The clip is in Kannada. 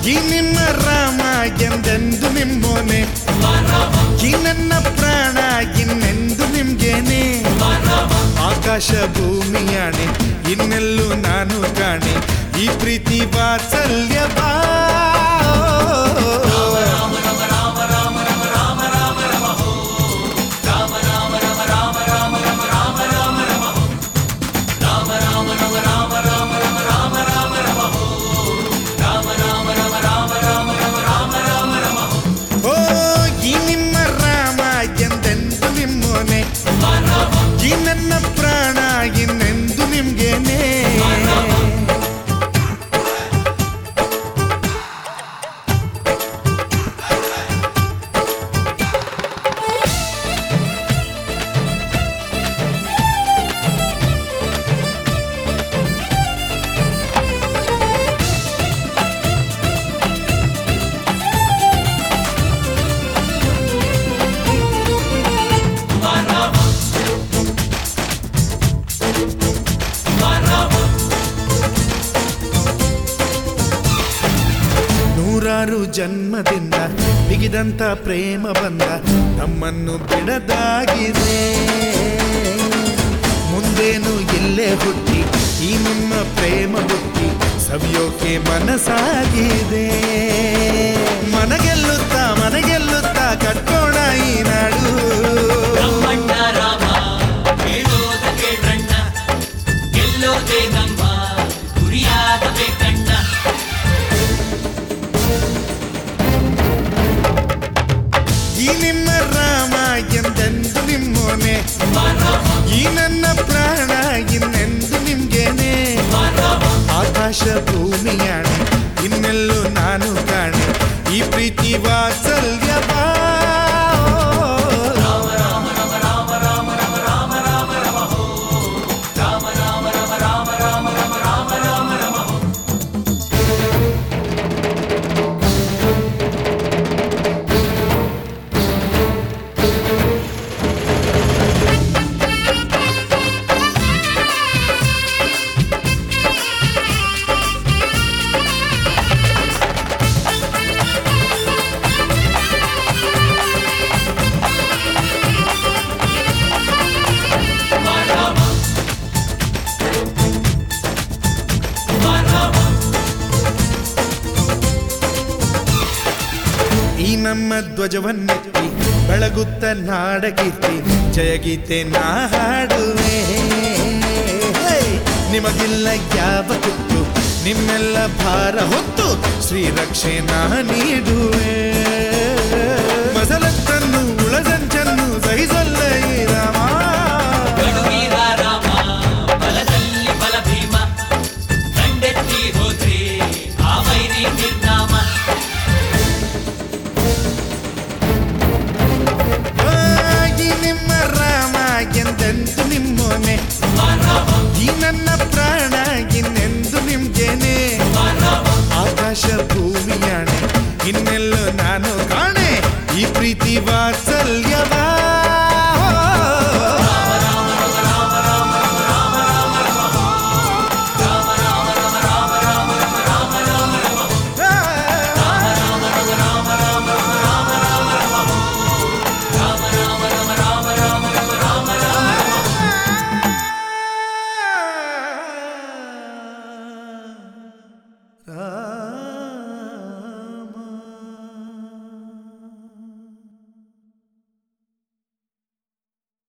ಈ ನಿಮ್ಮ ರಾಮ ಎಂದೆಂದು ನಿಮ್ಮೋನೆ ಈ ನನ್ನ ಪ್ರಾಣ ಇನ್ನೆಂದು ನಿಮ್ಗೇನೆ ಆಕಾಶ ಭೂಮಿಯಾಣೆ ಇನ್ನೆಲ್ಲೂ ನಾನು ಕಾಣೆ ಈ ಪ್ರೀತಿ ವಾತ್ಸಲ್ಯ ಬಾ ಓ ಈ ನಿಮ್ಮ ರಾಮ ಎಂದೆಂದು ನಿಮ್ಮೋನೆ ಈ ನನ್ನ ಪ್ರಾಣ ಇನ್ನೆಂದು ನಿಮ್ಗೇನೆ ನೂರಾರು ಜನ್ಮದಿಂದ ಬಿಗಿದಂತ ಪ್ರೇಮ ಬಂದ ನಮ್ಮನ್ನು ಬಿಡದಾಗಿದೆ ಮುಂದೇನು ಎಲ್ಲೇ ಹುಟ್ಟಿ ಈ ನಿಮ್ಮ ಪ್ರೇಮ ಬುಟ್ಟಿ ಸವಿಯೋಕೆ ಮನಸ್ಸಾಗಿದೆ ಮನಗೆಲ್ಲುತ್ತಾ ಮನಗೆಲ್ಲುತ್ತಾ ಕಟ್ಕೋಣ ಈ ನಾಡು ನಮ್ಮಣ್ಣ ರಾಮ ಹೇಳೋದ ಕೇಳ್ರಣ್ಣ ಗೆಲ್ಲೋದೇ ನಮ್ಮ ಗುರಿಯಾಗಬೇಕಣ್ಣ ಈ ನಿಮ್ಮ ರಾಮ ಎಂದೆಂದು ನಿಮ್ಮೋನೆ ಈ ನನ್ನ ಪ್ರಾಣ ಇನ್ನೆಂದು ನಿಮ್ಗೇನೆ ಆಕಾಶ ಭೂಮಿಯಾಣೆ ಇನ್ನೆಲ್ಲೂ ನಾನು ಕಾಣೆ ಈ ಪ್ರೀತಿ ವಾತ್ಸಲ್ಯ ಬಾ ಈ ನಮ್ಮ ಧ್ವಜವನ್ನೆತ್ತಿ ಬೆಳಗುತ್ತ ನಾಡಗೀತಿ ಜಯಗೀತೆ ನಾ ಹಾಡುವೆ ಹೇ! ನಿಮಗಿಲ್ಲ ಯಾವ ಕುತ್ತು ನಿಮ್ಮೆಲ್ಲ ಭಾರ ಹೊತ್ತು ಶ್ರೀರಕ್ಷೆ ನಾ ನೀಡುವೆ ಮಸಲತ್ತನ್ನು